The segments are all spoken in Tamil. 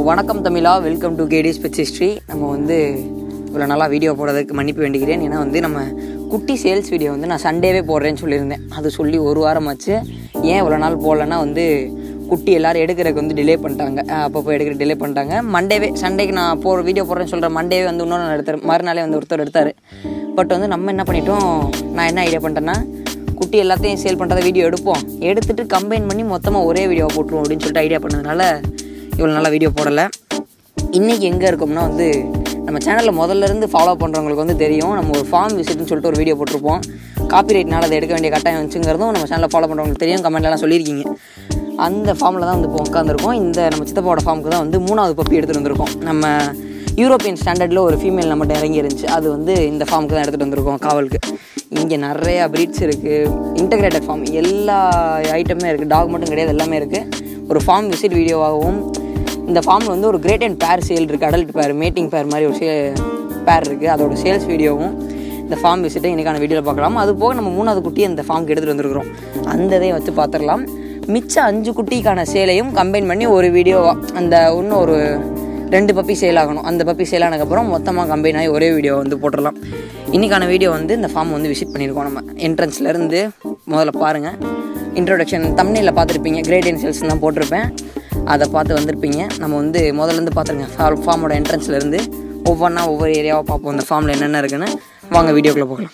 வணக்கம் தமிழா வெல்கம் டு கேடி ஸ்பெச் ஹிஸ்ட்ரி நம்ம வந்து இவ்வளோ நல்லா வீடியோ போடுறதுக்கு மன்னிப்பு வேண்டிக்கிறேன் ஏன்னா வந்து நம்ம குட்டி சேல்ஸ் வீடியோ வந்து நான் சண்டேவே போடுறேன்னு சொல்லியிருந்தேன் அது சொல்லி ஒரு வாரம் ஆச்சு ஏன் இவ்வளோ நாள் போடலன்னா வந்து குட்டி எல்லாரும் எடுக்கிறதுக்கு வந்து டிலே பண்ணிட்டாங்க அஹ் அப்பப்போ எடுக்கிற டிலே பண்ணிட்டாங்க மண்டேவே சண்டேக்கு நான் போ வீடியோ போடுறேன்னு சொல்கிறேன் மண்டேவே வந்து இன்னொரு நாள் எடுத்தார் மறுநாளே வந்து ஒருத்தர் எடுத்தார் பட் வந்து நம்ம என்ன பண்ணிட்டோம் நான் என்ன ஐடியா பண்ணிட்டேன்னா குட்டி எல்லாத்தையும் சேல் பண்ணுறத வீடியோ எடுப்போம் எடுத்துட்டு கம்பைன் பண்ணி மொத்தமாக ஒரே வீடியோ போட்டுருவோம் அப்படின்னு சொல்லிட்டு ஐடியா பண்ணதுனால இவ்வளோ நல்லா வீடியோ போடலை இன்றைக்கி எங்கே இருக்கோம்னா வந்து நம்ம சேனலில் முதல்ல இருந்து ஃபாலோ பண்ணுறவங்களுக்கு வந்து தெரியும் நம்ம ஒரு ஃபார்ம் விசிட்னு சொல்லிட்டு ஒரு வீடியோ போட்டிருப்போம் காப்பிரைட்னால அதை எடுக்க வேண்டிய கட்டாயம் வச்சுங்கிறதும் நம்ம சேனலில் ஃபாலோ பண்ணுறவங்களுக்கு தெரியும் கமெண்ட்லாம் சொல்லியிருக்கீங்க அந்த ஃபார்மில் தான் வந்து இப்போ உட்காந்துருக்கோம் இந்த நம்ம சித்தப்பாவோட ஃபார்முக்கு தான் வந்து மூணாவது பப்பி எடுத்துகிட்டு வந்திருக்கோம் நம்ம யூரோப்பியன் ஸ்டாண்டர்டில் ஒரு ஃபீமேல் நம்மகிட்ட இறங்கி இருந்துச்சு அது வந்து இந்த ஃபார்முக்கு தான் எடுத்துகிட்டு வந்திருக்கோம் காவலுக்கு இங்கே நிறையா ப்ரீட்ஸ் இருக்குது இன்டகிரேட்டட் ஃபார்ம் எல்லா ஐட்டமே இருக்குது டாக் மட்டும் கிடையாது எல்லாமே இருக்குது ஒரு ஃபார்ம் விசிட் வீடியோவாகவும் இந்த ஃபார்மில் வந்து ஒரு கிரேட் அண்ட் பேர் சேல் இருக்குது அடல்ட் பேர் மேட்டிங் பேர் மாதிரி ஒரு சே பேர் இருக்குது அதோட சேல்ஸ் வீடியோவும் இந்த ஃபார்ம் விசிட்டை இன்றைக்கான வீடியோவில் பார்க்கலாம் அது போக நம்ம மூணாவது குட்டி அந்த ஃபார்முக்கு எடுத்துகிட்டு வந்திருக்கிறோம் அந்த இதையும் வச்சு பார்த்துடலாம் மிச்ச அஞ்சு குட்டிக்கான சேலையும் கம்பைன் பண்ணி ஒரு வீடியோ அந்த இன்னும் ஒரு ரெண்டு பப்பி சேல் ஆகணும் அந்த பப்பி சேல் ஆனதுக்கப்புறம் மொத்தமாக கம்பைன் ஆகி ஒரே வீடியோ வந்து போட்டுடலாம் இன்றைக்கான வீடியோ வந்து இந்த ஃபார்ம் வந்து விசிட் பண்ணியிருக்கோம் நம்ம என்ட்ரன்ஸ்லேருந்து முதல்ல பாருங்கள் இன்ட்ரோடக்ஷன் தமிழில் பார்த்துருப்பீங்க கிரேட் அண்ட் சேல்ஸ் தான் போட்டிருப்பேன் அதை பார்த்து வந்திருப்பீங்க நம்ம வந்து முதல்லேருந்து பார்த்துருங்க ஃபார்மோட என்ட்ரன்ஸ்லேருந்து ஒவ்வொன்றா ஒவ்வொரு ஏரியாவாக பார்ப்போம் இந்த ஃபார்மில் என்னென்ன இருக்குன்னு வாங்க வீடியோக்குள்ளே போகலாம்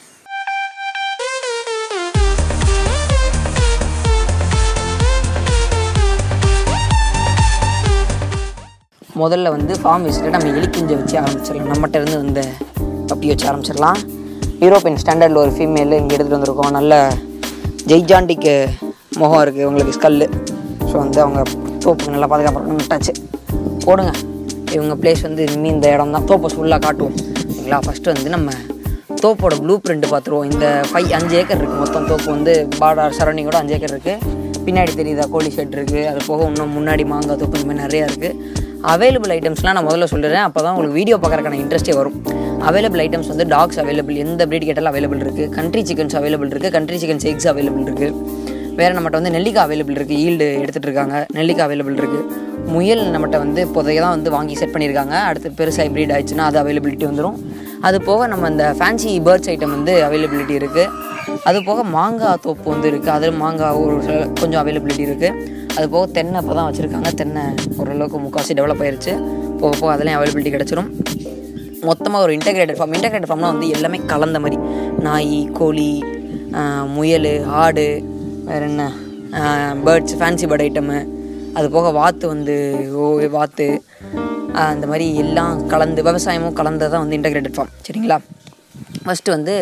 முதல்ல வந்து ஃபார்ம் விசிட்டில் நம்ம எலிக்குஞ்சை வச்சு ஆரம்பிச்சிடலாம் நம்மகிட்ட இருந்து இந்த பப்பி வச்சு ஆரம்பிச்சிடலாம் யூரோப்பியன் ஸ்டாண்டர்டில் ஒரு ஃபீமேல் இங்கே எடுத்துகிட்டு வந்திருக்கோம் நல்ல ஜெய்ஜாண்டிக்கு முகம் இருக்குது உங்களுக்கு ஸ்கல்லு ஸோ வந்து அவங்க தோப்பு நல்லா பாதுகாப்பாக விட்டாச்சு போடுங்க இவங்க பிளேஸ் வந்து இனிமே இந்த இடம் தான் தோப்பை ஃபுல்லாக காட்டுவோம் சரிங்களா ஃபஸ்ட்டு வந்து நம்ம தோப்போட ப்ளூ பிரிண்ட் பார்த்துருவோம் இந்த ஃபைவ் அஞ்சு ஏக்கர் இருக்குது மொத்தம் தோப்பு வந்து பார்டர் சரௌண்டிங்கோட அஞ்சு ஏக்கர் இருக்குது பின்னாடி தெரியுதா கோழி ஷெட் இருக்குது அது போக இன்னும் முன்னாடி மாங்காய் தோப்பு இந்த மாதிரி நிறையா இருக்குது அவைலபிள் ஐட்டம்ஸ்லாம் நான் முதல்ல சொல்லிடுறேன் அப்போ தான் உங்களுக்கு வீடியோ பார்க்குறக்கான இன்ட்ரெஸ்ட்டே வரும் அவைலபிள் ஐட்டம்ஸ் வந்து டாக்ஸ் அவைலபிள் எந்த ப்ரீட் கேட்டாலும் அவைலபிள் இருக்குது கண்ட்ரி சிக்கன்ஸ் அவைலபிள் இருக்குது கண்ட்ரி சிக்கன்ஸ் எக்ஸ் அவைலபிள் இருக்குது வேறு நம்மகிட்ட வந்து நெல்லிக்காய் அவைலபிள் இருக்குது ஈல்டு எடுத்துகிட்டு இருக்காங்க நெல்லிக்காய் அவைலபிள் இருக்குது முயல் நம்மகிட்ட வந்து இப்போதைக்கு தான் வந்து வாங்கி செட் பண்ணியிருக்காங்க அடுத்து பெருசாக ப்ரீட் ஆயிடுச்சுன்னா அது அவைலபிலிட்டி வந்துடும் அது போக நம்ம இந்த ஃபேன்சி பேர்ட்ஸ் ஐட்டம் வந்து அவைலபிலிட்டி இருக்குது அது போக மாங்காய் தோப்பு வந்து இருக்குது அதில் மாங்காய் ஒரு சில- கொஞ்சம் அவைலபிலிட்டி இருக்குது அது போக தென்னை இப்போ தான் வச்சுருக்காங்க தென்னை ஓரளவுக்கு முக்கால்வாசி டெவலப் ஆயிருச்சு போக போக அதுலேயும் அவைலபிலிட்டி கிடச்சிரும் மொத்தமாக ஒரு இன்டகிரேட்டட் ஃபார்ம் இன்டகிரேட்டட் ஃபார்ம்னா வந்து எல்லாமே கலந்த மாதிரி நாய் கோழி ஆஹ், முயல் ஆடு வேறு என்ன பேர்ட்ஸ் ஃபேன்சி பேர்ட் ஐட்டமு அது போக வாத்து வந்து ஓ வாத்து ஆஹ், இந்த மாதிரி எல்லாம் கலந்து விவசாயமும் கலந்ததான் வந்து இன்டகிரேட்டட் ஃபார்ம் சரிங்களா ஃபஸ்ட்டு வந்து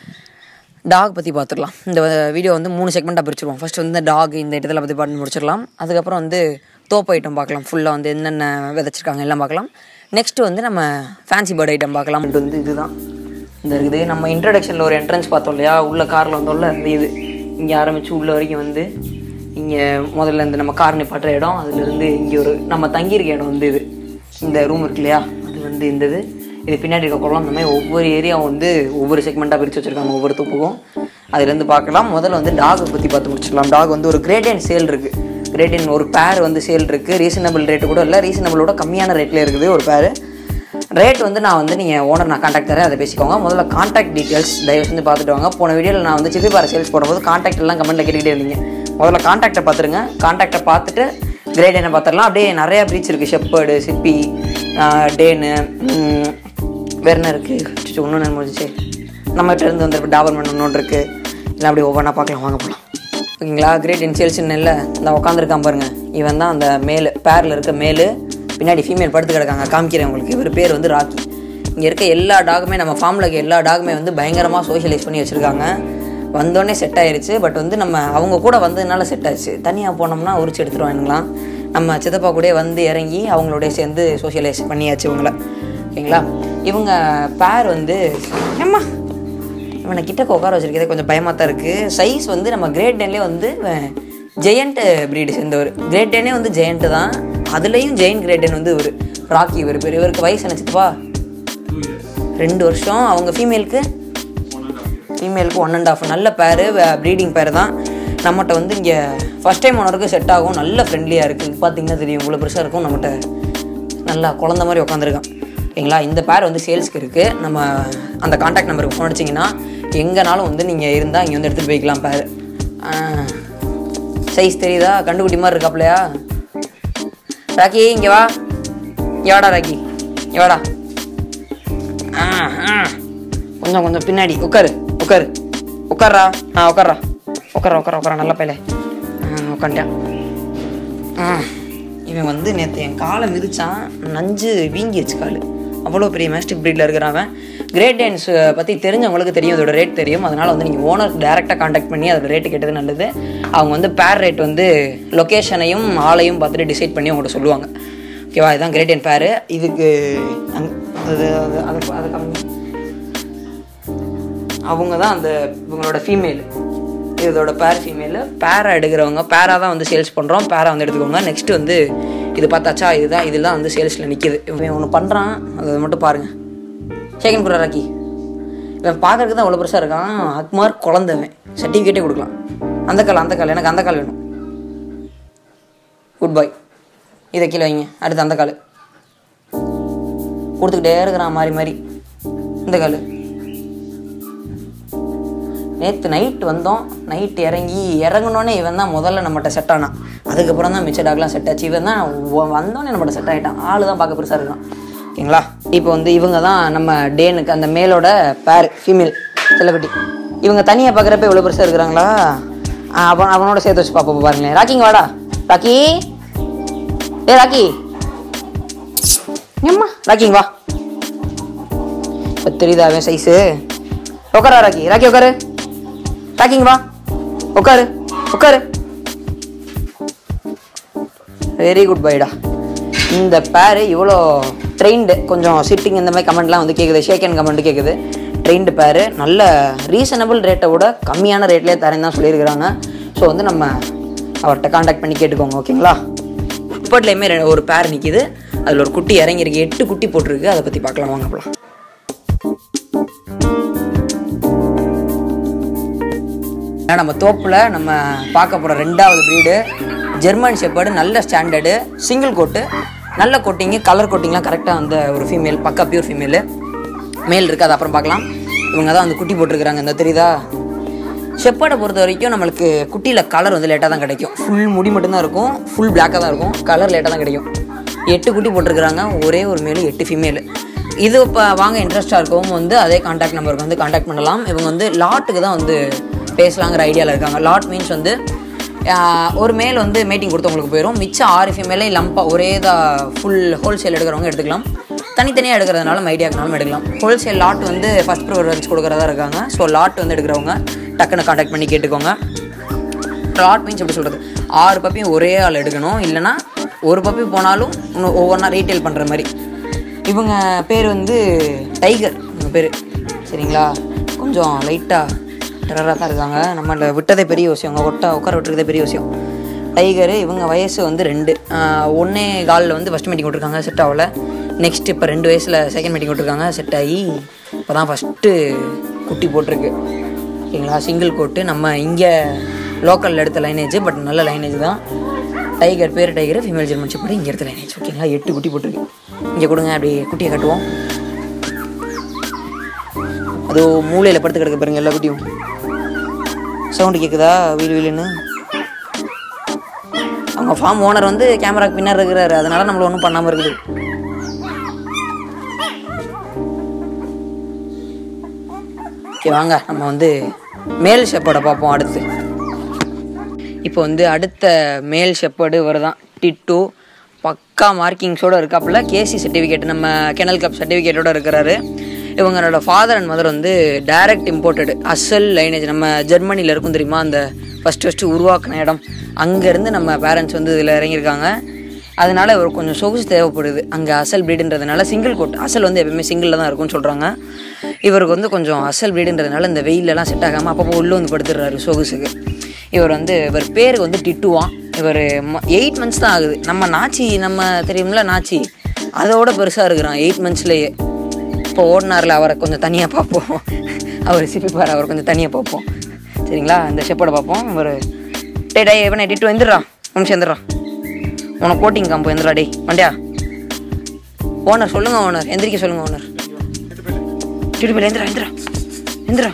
டாக் பற்றி பார்த்துடலாம் இந்த வீடியோ வந்து மூணு செக்மெண்ட்டாக பிரிச்சிருவோம் ஃபர்ஸ்ட் வந்து இந்த டாக் இந்த இடத்துல பற்றி பார்த்து முடிச்சிடலாம் அதுக்கப்புறம் வந்து தோப்பு ஐட்டம் பார்க்கலாம் ஃபுல்லாக வந்து என்னென்ன விதைச்சிருக்காங்க எல்லாம் பார்க்கலாம் நெக்ஸ்ட் வந்து நம்ம ஃபேன்சி பேர்ட் ஐட்டம் பார்க்கலாம் இது வந்து இதுதான் இந்த இருக்குது நம்ம இன்ட்ரடக்ஷனில் ஒரு என்ட்ரன்ஸ் பார்த்தோம் இல்லையா உள்ள காரில் வந்தோம்ல இந்த இது இங்கே ஆரம்பித்து உள்ள வரைக்கும் வந்து இங்கே முதல்ல இந்த நம்ம கார் நிப்பாட்டுற இடம் அதுலேருந்து இங்கே ஒரு நம்ம தங்கியிருக்க இடம் வந்து இது இந்த ரூம் இருக்கு இல்லையா அது வந்து இந்த இது இது பின்னாடி இருக்க குளம் இந்த மாதிரி ஒவ்வொரு ஏரியாவும் வந்து ஒவ்வொரு செக்மெண்ட்டாக பிரித்து வச்சுருக்காங்க ஒவ்வொரு தொப்புக்கும் அதுலேருந்து பார்க்கலாம் முதல்ல வந்து டாகை பற்றி பார்த்து முடிச்சிடலாம் டாக் வந்து ஒரு கிரேடியன் சேல் இருக்குது கிரேடியன் ஒரு பேர் வந்து சேல் இருக்குது ரீசனபிள் ரேட்டு கூட இல்லை ரீசனபிளோட கம்மியான ரேட்டில் இருக்குது ஒரு பேர் ரேட் வந்து நான் வந்து நீங்கள் ஓனர் நான் காண்டாக்ட் தரேன் அதை பேசிக்கோங்க முதல்ல காண்டாக்ட் டீட்டெயில்ஸ் தயவு செஞ்சு பார்த்துட்டு வாங்க போன வீடியோவில் நான் வந்து சிப்பி பாறை சேல்ஸ் போடும்போது காண்டாக்ட் எல்லாம் கமெண்ட்டில் கேட்டுக்கிட்டே இருந்தீங்க முதல்ல காண்டாக்டை பார்த்துருங்க காண்டாக்டை பார்த்துட்டு கிரேட் என்ன பார்த்துடலாம் அப்படியே நிறையா ப்ரீச் இருக்குது ஷெப்பர்டு சிப்பி ஆஹ், டேனு ம், வேற என்ன இருக்குது ஒன்று என்ன முடிஞ்சிச்சு நம்மகிட்ட இருந்து வந்து டாபர்மெண்ட் ஒன்று இருக்குது இல்லை அப்படியே ஒவ்வொன்றா பார்க்கலாம் வாங்க போகலாம் ஓகேங்களா கிரேட் இன்சியல்ஸ்னு இல்லை இந்த உட்காந்துருக்கான் பாருங்க இவன் தான் அந்த மேலு பேரில் இருக்க மேலு பின்னாடி ஃபீமேல் படுத்து கிடக்காங்க காமிக்கிறேன் உங்களுக்கு இவர் பேர் வந்து ராக்கி இங்கே இருக்க எல்லா டாகுமே நம்ம ஃபார்மில் இருக்க எல்லா டாகுமே வந்து பயங்கரமாக சோஷியலைஸ் பண்ணி வச்சுருக்காங்க வந்தோடனே செட் ஆயிருச்சு பட் வந்து நம்ம அவங்க கூட வந்ததுனால செட் ஆச்சு தனியாக போனோம்னா உரிச்சு எடுத்துருவானுங்களாம் நம்ம சித்தப்பா கூட வந்து இறங்கி அவங்களோட சேர்ந்து சோஷியலைஸ் பண்ணியாச்சு இவங்கள ஓகேங்களா இவங்க பேர் வந்து ஏம்மா இவனை கிட்டக்க உட்கார வச்சிருக்கிறதே கொஞ்சம் பயமாக தான் இருக்குது சைஸ் வந்து நம்ம கிரேட் டென்லேயே வந்து ஜெயண்ட் பிரீடு சேர்ந்தவர் கிரேட் டென்னே வந்து ஜெயண்ட்டு தான் அதுலேயும் ஜெயின் கிரேட் டென் வந்து இவர் ராக்கி இவர் பேர் இவருக்கு வயசு நினச்சிட்டுப்பா ரெண்டு வருஷம் அவங்க ஃபீமேலுக்கு ஃபீமேலுக்கு ஒன் அண்ட் ஆஃப் நல்ல பேர் ப்ரீடிங் பேர் தான் நம்மகிட்ட வந்து இங்கே ஃபஸ்ட் டைம் ஓனருக்கு செட் ஆகும் நல்ல ஃப்ரெண்ட்லியாக இருக்குது பார்த்தீங்கன்னா தெரியும் இவ்வளோ பெருசாக இருக்கும் நம்மகிட்ட நல்லா குழந்த மாதிரி உட்காந்துருக்கான் ஓகேங்களா இந்த பேர் வந்து சேல்ஸ்க்கு இருக்குது நம்ம அந்த காண்டாக்ட் நம்பருக்கு ஃபோன் அடிச்சிங்கன்னா எங்கேனாலும் வந்து நீங்கள் இருந்தால் இங்கே வந்து எடுத்துகிட்டு போய்க்கலாம் பேர் சைஸ் தெரியுதா கண்டுக்குட்டி மாதிரி இருக்காப்லையா ராக்கி இங்கே வா இங்கே வாடா ராக்கி இங்கே வாடா ஆ ஆ கொஞ்சம் கொஞ்சம் பின்னாடி உட்காரு உட்காரு உட்கார்றா ஆ உட்கார்றா உட்கார உட்கார உட்கார நல்லா பையல ஆ உட்காந்துட்டான் ஆ இவன் வந்து நேற்று என் காலை மிதிச்சான் நஞ்சு வீங்கிருச்சு கால் அவ்வளோ பெரிய மேஸ்டிக் ப்ரீடில் இருக்கிறவன் கிரேட் டான்ஸ் பற்றி தெரிஞ்சவங்களுக்கு தெரியும் அதோட ரேட் தெரியும் அதனால் வந்து நீங்கள் ஓனர் டேரெக்டாக காண்டாக்ட் பண்ணி அதோட ரேட்டு கேட்டது நல்லது அவங்க வந்து பேர் ரேட் வந்து லொக்கேஷனையும் ஆளையும் பார்த்துட்டு டிசைட் பண்ணி உங்கள்கிட்ட சொல்லுவாங்க ஓகேவா இதுதான் கிரேட் அண்ட் பேரு இதுக்கு அங் அது அது அது அது கம்மி அவங்க தான் அந்த இவங்களோட ஃபீமேல் இதோட பேர் ஃபீமேல் பேரா எடுக்கிறவங்க பேராக தான் வந்து சேல்ஸ் பண்ணுறோம் பேரா வந்து எடுத்துக்கோங்க நெக்ஸ்ட் வந்து இது பார்த்தாச்சா இதுதான் இதெல்லாம் வந்து சேல்ஸில் நிற்கிது இவன் ஒன்று பண்ணுறான் அதை மட்டும் பாருங்கள் சேகன் குரா ராக்கி இவன் பார்க்கறதுக்கு தான் அவ்வளோ பெருசாக இருக்கான் அக்மார் குழந்தவன் சர்டிஃபிகேட்டே கொடுக்கலாம் அந்த கால் அந்த கால் எனக்கு அந்த கால் வேணும் குட் பாய் இதை கீழே வைங்க அடுத்து அந்த கால் கொடுத்துக்கிட்டே இருக்கிறான் மாறி மாறி இந்த கால் நேற்று நைட் வந்தோம் நைட் இறங்கி இறங்கினோடனே இவன் தான் முதல்ல நம்மகிட்ட செட் ஆனான் அதுக்கப்புறம் தான் மிச்ச டாக்லாம் செட் ஆச்சு இவன் தான் வ- வந்தோடனே நம்மகிட்ட செட் ஆகிட்டான் ஆள் தான் பார்க்க பெருசாக இருக்கான் ஓகேங்களா இப்போ வந்து இவங்க தான் நம்ம டேனுக்கு அந்த மேலோட பேர் ஃபீமேல் செல்லக்குட்டி இவங்க தனியாக பார்க்குறப்ப இவ்வளோ பெருசாக இருக்கிறாங்களா ஆ, அவன் அவனோட சேர்த்து வச்சு பார்ப்போம் பாருங்களேன் ராக்கிங்க வாடா ராக்கி ஏ ராக்கி ஏம்மா ராக்கிங்க வா இப்போ தெரியுதா அவன் சைஸு உட்காரா ராக்கி ராக்கி உட்காரு ராக்கிங்க வா உட்காரு உட்காரு வெரி குட் பைடா இந்த பேரு இவ்வளோ ட்ரெயின்டு கொஞ்சம் சிட்டிங் இந்த மாதிரி கமெண்ட்லாம் வந்து கேட்குது ஷேக் அண்ட் கமெண்ட் கேட்குது ட்ரெயின்டு பேரு நல்ல ரீசனபிள் ரேட்டை விட கம்மியான ரேட்லேயே தரேன் தான் சொல்லியிருக்கிறாங்க ஸோ வந்து நம்ம அவர்கிட்ட காண்டாக்ட் பண்ணி கேட்டுக்கோங்க ஓகேங்களா இப்போட்லேயுமே ஒரு பேர் நிற்கிது அதில் ஒரு குட்டி இறங்கியிருக்கு எட்டு குட்டி போட்டிருக்கு அதை பற்றி பார்க்கலாம் வாங்க போகலாம் ஏன்னா நம்ம தோப்பில் நம்ம பார்க்க போகிற ரெண்டாவது ப்ரீடு ஜெர்மன் ஷெப்பர்டு நல்ல ஸ்டாண்டர்டு சிங்கிள் கோட்டு நல்ல கோட்டிங்கு கலர் கோட்டிங்லாம் கரெக்டாக அந்த ஒரு ஃபீமேல் பக்கா பியூர் ஃபீமேலு மேல் இருக்குது அது அப்புறம் பார்க்கலாம் இவங்க தான் வந்து குட்டி போட்டிருக்கிறாங்க இந்த தெரியுதா ஷெப்பர்டை பொறுத்த வரைக்கும் நம்மளுக்கு குட்டியில் கலர் வந்து லேட்டாக தான் கிடைக்கும் ஃபுல் முடி மட்டும்தான் இருக்கும் ஃபுல் பிளாக்காக தான் இருக்கும் கலர் லேட்டாக தான் கிடைக்கும் எட்டு குட்டி போட்டிருக்கிறாங்க ஒரே ஒரு மேலு எட்டு ஃபீமேலு இது இப்போ வாங்க இன்ட்ரெஸ்ட்டாக இருக்கவும் வந்து அதே காண்டாக்ட் நம்பருக்கு வந்து காண்டாக்ட் பண்ணலாம் இவங்க வந்து லாட்டுக்கு தான் வந்து பேசலாங்கிற ஐடியாவில் இருக்காங்க லாட் மீன்ஸ் வந்து ஆஹ், ஒரு மேல் வந்து மீட்டிங் கொடுத்தவங்களுக்கு போயிடும் மிச்சம் ஆறு ஃபீமேலே லம்பாக ஒரே தான் ஃபுல் ஹோல்சேல் எடுக்கிறவங்க எடுத்துக்கலாம் தனித்தனியாக எடுக்கிறதுனால மைடியாக்குனாலும் எடுக்கலாம் ஹோல்சேல் லாட் வந்து ஃபஸ்ட் ப்ரிஃபரன்ஸ் கொடுக்குறதா இருக்காங்க ஸோ லாட் வந்து எடுக்கிறவங்க டக்குன்னு காண்டாக்ட் பண்ணி கேட்டுக்கோங்க லாட் மீன்ஸ் எப்படி சொல்கிறது ஆறு பப்பியும் ஒரே ஆள் எடுக்கணும் இல்லைன்னா ஒரு பப்பி போனாலும் இன்னும் ஒவ்வொன்றா ரீட்டைல் பண்ணுற மாதிரி இவங்க பேர் வந்து டைகர் இவங்க பேர் சரிங்களா கொஞ்சம் லைட்டாக டெரராக தான் இருக்காங்க நம்மள விட்டதே பெரிய விஷயம் அவங்க ஒட்ட உட்கார விட்டுறதே பெரிய விஷயம் டைகரு இவங்க வயசு வந்து ரெண்டு ஆஹ் ஒண்ணே காலில் வந்து ஃபஸ்ட் மீட்டிங் விட்ருக்காங்க செட் ஆகல நெக்ஸ்ட் இப்போ ரெண்டு வயசில் செகண்ட் மீட்டிங் விட்ருக்காங்க செட் ஆகி இப்போ தான் ஃபஸ்ட்டு குட்டி போட்டிருக்கு ஓகேங்களா சிங்கிள் கோட்டு நம்ம இங்கே லோக்கலில் எடுத்த லைனேஜ் பட் நல்ல லைனேஜ் தான் tiger pair tiger female German shepherd இங்கே எடுத்த லைனேஜ் ஓகேங்களா எட்டு குட்டி போட்டிருக்கு இங்கே கொடுங்க அப்படி குட்டியை கட்டுவோம் அதோ மூலையில் படுத்து கிடக்க பாருங்க எல்லா குட்டியும் சவுண்டு கேட்குதா வீல் வீலுன்னு அவங்க ஃபார்ம் ஓனர் வந்து கேமராக்கு பின்னாடி இருக்கிறாரு அதனால நம்மள ஒன்றும் பண்ணாமல் இருக்குது ஓகே வாங்க நம்ம வந்து மேல் ஷெப்பர்டை பார்ப்போம் அடுத்து இப்போ வந்து அடுத்த மேல் ஷெப்பர்டு வருதான் டிட்டு பக்கா மார்க்கிங்ஸோட இருக்காப்புல கேசி சர்டிஃபிகேட் நம்ம கெனல் கப் சர்டிஃபிகேட்டோட இருக்கிறாரு இவங்களோட ஃபாதர் அண்ட் மதர் வந்து டைரக்ட் இம்போர்ட்டடு அசல் லைனேஜ் நம்ம ஜெர்மனியில் இருக்கும் தெரியுமா அந்த ஃபஸ்ட்டு ஃபஸ்ட்டு உருவாக்கின இடம் அங்கேருந்து நம்ம பேரண்ட்ஸ் வந்து இதில் இறங்கியிருக்காங்க அதனால இவர் கொஞ்சம் சொகுசு தேவைப்படுது அங்கே அசல் ப்ரீடுன்றதுனால சிங்கிள் கோட் அசல் வந்து எப்பவுமே சிங்கிளில் தான் இருக்கும்னு சொல்கிறாங்க இவருக்கு வந்து கொஞ்சம் அசல் ப்ரீடுன்றதுனால இந்த வெயிலெல்லாம் செட் ஆகாமல் அப்பப்போ உள்ளே வந்து படுத்துடுறாரு சொகுசுக்கு இவர் வந்து இவர் பேருக்கு வந்து டிட்டுவான் இவர் எயிட் மந்த்ஸ் தான் ஆகுது நம்ம நாச்சி நம்ம தெரியும்ல நாச்சி அதோட பெருசாக இருக்கிறான் எயிட் மந்த்ஸ்லேயே இப்போ ஓடினார்ல அவரை கொஞ்சம் தனியாக பார்ப்போம் அவர் சிப்பிப்பார் அவர் கொஞ்சம் தனியாக பார்ப்போம் சரிங்களா இந்த ஷெப்போட பார்ப்போம் இவர் டே டே இவனை டிட்டு வந்துடுறான் நிமிஷம் வந்துடுறான் உனக்கு கோட்டிங் காம்போ வந்துடா டேய் வண்டியா ஓனர் சொல்லுங்க ஓனர் எந்திரிக்க சொல்லுங்க ஓனர் டிடிபில் எந்திரா எந்திரா எந்திரா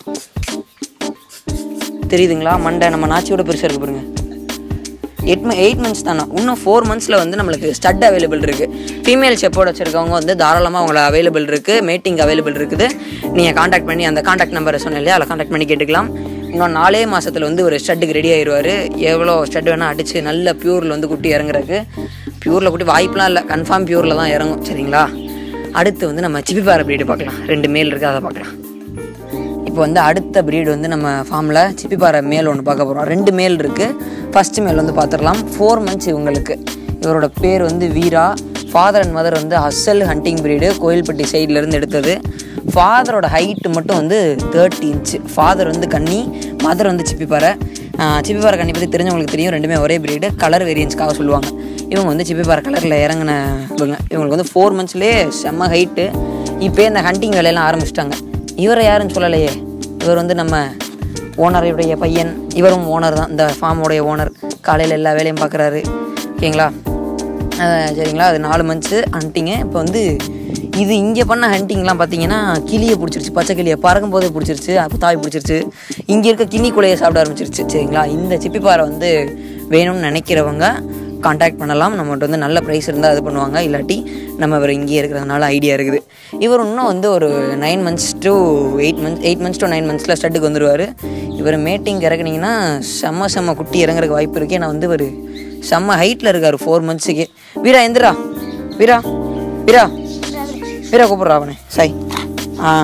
தெரியுதுங்களா மண்டை நம்ம நாச்சியோட பெருசாக இருக்கு பாருங்க எயிட் எயிட் மந்த்ஸ் தானே இன்னும் ஃபோர் மந்த்ஸில் வந்து நம்மளுக்கு ஸ்டட் அவைலபிள் இருக்குது ஃபீமேல் செப்போர்ட் வச்சுருக்கவங்க வந்து தாராளமாக அவங்கள அவைலபிள் இருக்குது மேட்டிங் அவைலபிள் இருக்குது நீங்கள் காண்டாக்ட் பண்ணி அந்த காண்டாக்ட் நம்பரை சொன்னேன் இல்லையா அதில் காண்டாக்ட் பண்ணி கேட்டுக்கலாம் இன்னும் நாலே மாதத்தில் வந்து ஒரு ஸ்டட்டுக்கு ரெடி ஆயிடுவார் எவ்வளோ ஸ்டட் வேணால் அடித்து நல்ல பியூரில் வந்து குட்டி இறங்குறதுக்கு பியூரில் குட்டி வாய்ப்பெலாம் இல்லை கன்ஃபார்ம் பியூரில் தான் இறங்கும் சரிங்களா அடுத்து வந்து நம்ம சிப்பிப்பாறை ப்ரீடு பார்க்கலாம் ரெண்டு மேல் இருக்குது அதை பார்க்கலாம் இப்போ வந்து அடுத்த breed வந்து நம்ம ஃபார்மில் சிப்பிப்பாறை மேல் ஒன்று பார்க்க போகிறோம் ரெண்டு மேல் இருக்குது ஃபஸ்ட்டு மேல் வந்து பார்த்துடலாம் ஃபோர் மந்த்ஸ் இவங்களுக்கு இவரோட பேர் வந்து வீரா ஃபாதர் அண்ட் மதர் வந்து அசல் ஹண்டிங் breed கோயில்பட்டி சைட்லேருந்து எடுத்தது ஃபாதரோட ஹைட்டு மட்டும் வந்து தேர்ட்டி இன்ச்சு ஃபாதர் வந்து கன்னி மதர் வந்து சிப்பிப்பாறை ஆஹ் சிப்பிப்பாறை கன்னி பற்றி தெரிஞ்சவங்களுக்கு தெரியும் ரெண்டுமே ஒரே breed கலர் வேரியன்ஸ்க்காக சொல்லுவாங்க இவங்க வந்து சிப்பிப்பாறை கலரில் இறங்கின இவங்க இவங்களுக்கு வந்து ஃபோர் மந்த்ஸ்லேயே செம்ம ஹைட்டு இப்போ இந்த ஹண்டிங் வேலையெல்லாம் ஆரம்பிச்சிட்டாங்க இவரை யாருன்னு சொல்லலையே இவர் வந்து நம்ம ஓனருடைய பையன் இவரும் ஓனர் தான் இந்த ஃபார்மோடைய ஓனர் காலையில் எல்லா வேலையும் பார்க்குறாரு ஓகேங்களா அஹ் சரிங்களா அது நாலு மந்த்ஸு ஹண்டிங்கு இப்போ வந்து இது இங்கே பண்ண ஹண்டிங்லாம் பார்த்தீங்கன்னா கிளியை பிடிச்சிருச்சு பச்சை கிளியை பறக்கும் போதே பிடிச்சிருச்சு அப்போ தாய் பிடிச்சிருச்சு இங்கே இருக்க கிளி குலையை சாப்பிட ஆரம்பிச்சிருச்சு சரிங்களா இந்த சிப்பிப்பாறை வந்து வேணும்னு நினைக்கிறவங்க காண்டாக்ட் பண்ணலாம் நம்மகிட்ட வந்து நல்ல ப்ரைஸ் இருந்தால் இது பண்ணுவாங்க இல்லாட்டி நம்ம இவர் இங்கேயே இருக்கிறதுனால ஐடியா இருக்குது இவர் இன்னும் வந்து ஒரு nine months to eight months eight months to nine மந்த்ஸில் ஸ்டட்டுக்கு வந்துடுவார் இவர் மேட்டிங் இறக்குனீங்கன்னா செம்ம செம்ம குட்டி இறங்குறதுக்கு வாய்ப்பு இருக்குது ஏன்னா வந்து ஒரு செம்ம ஹைட்டில் இருக்கார் ஃபோர் மந்த்ஸுக்கு வீரா எந்திரா வீரா வீரா வீரா கூப்பிட்றா அவனே சாய் ஆ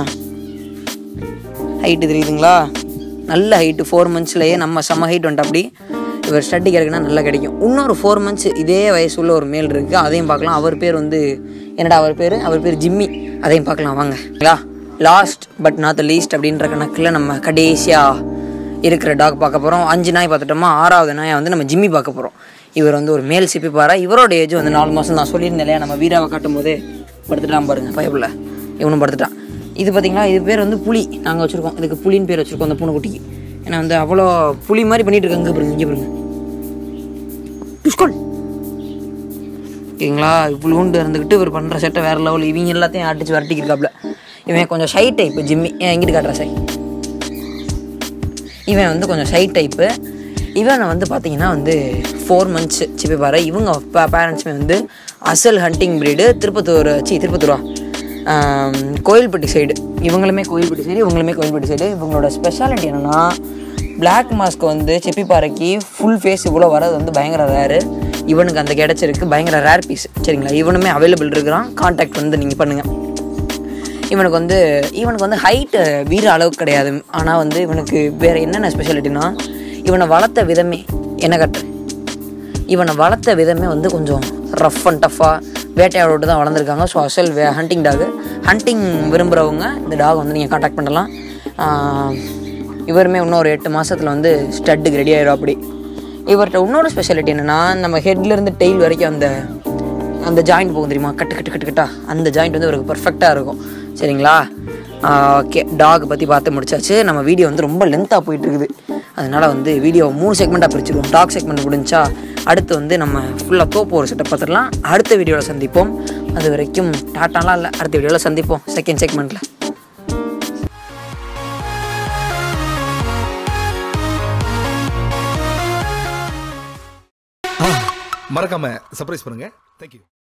ஹைட்டு தெரியுதுங்களா நல்ல ஹைட்டு ஃபோர் மந்த்ஸ்லேயே நம்ம செம்ம ஹைட் வந்துட்டு அப்படி இவர் ஸ்டட்டி கிடைக்குன்னா நல்லா கிடைக்கும் இன்னொரு ஃபோர் மந்த்ஸ் இதே வயசுள்ள ஒரு மேல் இருக்குது அதையும் பார்க்கலாம் அவர் பேர் வந்து என்னடா அவர் பேர் அவர் பேர் ஜிம்மி அதையும் பார்க்கலாம் வாங்க last but not the least அப்படின்ற கணக்கில் நம்ம கடைசியாக இருக்கிற டாக் பார்க்க போகிறோம் அஞ்சு நாய் பார்த்துட்டோமா ஆறாவது நாயை வந்து நம்ம ஜிம்மி பார்க்க போகிறோம் இவர் வந்து ஒரு மேல் சிப்பி பாரா இவரோட ஏஜ் வந்து நாலு மாதம் நான் சொல்லியிருந்தேன் இல்லையா நம்ம வீராவை காட்டும் போதே படுத்துட்டான் பாருங்க பயப்புல இவனும் படுத்துட்டான் இது பார்த்தீங்களா இது பேர் வந்து புலி நாங்கள் வச்சுருக்கோம் இதுக்கு புலின்னு பேர் வச்சுருக்கோம் அந்த பூனைக்குட்டிக்கு ஏன்னா வந்து அவ்வளோ புலி மாதிரி பண்ணிட்டு இருக்காங்க இங்க பாருங்க இங்கே பாருங்க புஷ்கோல் ஓகேங்களா இவ்வளோண்டு இருந்துக்கிட்டு இவர் பண்ணுற செட்டை வேறு லெவல் இவங்க எல்லாத்தையும் அடிச்சு விரட்டிக்கிருக்காப்புல இவன் கொஞ்சம் ஷை டைப்பு ஜிம்மி ஏன் எங்கிட்டு காட்டுற சை இவன் வந்து கொஞ்சம் ஷை டைப்பு இவனை வந்து பார்த்தீங்கன்னா வந்து ஃபோர் மந்த்ஸ் சிப்பி பாரு இவங்க பேரண்ட்ஸுமே வந்து அசல் ஹண்டிங் breed திருப்பத்தூர் சி திருப்பத்தூரா ஆம், கோயில்பட்டி சைடு இவங்களுமே கோயில்பட்டி சைடு இவங்களுமே கோயில்பட்டி சைடு இவங்களோட ஸ்பெஷாலிட்டி என்னென்னா பிளாக் மாஸ்க் வந்து செப்பி பாறைக்கு ஃபுல் ஃபேஸ் இவ்வளோ வர்றது வந்து பயங்கர ரேரு இவனுக்கு அந்த கிடச்சிருக்கு பயங்கர ரேர் பீஸ் சரிங்களா இவனுமே அவைலபிள் இருக்கிறான் காண்டாக்ட் வந்து நீங்கள் பண்ணுங்கள் இவனுக்கு வந்து இவனுக்கு வந்து ஹைட்டு வீர அளவுக்கு கிடையாது ஆனால் வந்து இவனுக்கு வேறு என்னென்ன ஸ்பெஷாலிட்டினா இவனை வளர்த்த விதமே என்ன கட்டுற இவனை வளர்த்த விதமே வந்து கொஞ்சம் ரஃப் அண்ட் டஃப்பாக வேட்டையாடோட்டு தான் வளர்ந்துருக்காங்க ஸோ அசல் வே ஹண்டிங் டாகு ஹண்டிங் விரும்புகிறவங்க இந்த டாக் வந்து நீங்கள் காண்டாக்ட் பண்ணலாம் ஆஹ் இவருமே இன்னும் ஒரு எட்டு மாதத்தில் வந்து ஸ்டட்டுக்கு ரெடி ஆயிடும் அப்படி இவர்கிட்ட இன்னொரு ஸ்பெஷாலிட்டி என்னென்னா நம்ம ஹெட்லேருந்து டெய்ல் வரைக்கும் அந்த அந்த ஜாயிண்ட் போகும் தெரியுமா கட்டு கட்டு கட்டு கட்டா அந்த ஜாயிண்ட் வந்து இவருக்கு பர்ஃபெக்டாக இருக்கும் சரிங்களா ஓகே டாக் பற்றி பார்த்து முடிச்சாச்சு நம்ம வீடியோ வந்து ரொம்ப லென்த்தாக போயிட்டு இருக்குது அதனால வந்து வீடியோ மூணு செக்மெண்ட்டாக பிரிச்சிருவோம் டாக் செக்மெண்ட் முடிஞ்சா அடுத்து வந்து நம்ம ஃபுல்லாக தோப்பு ஒரு செட்டப் பார்த்துடலாம் அடுத்த வீடியோவில் சந்திப்போம் அது வரைக்கும் டாட்டாலாம் இல்லை அடுத்த வீடியோவில் சந்திப்போம் செகண்ட் செக்மெண்ட்டில் மறக்காம சர்ப்ரைஸ் பண்ணுங்க தேங்க்யூ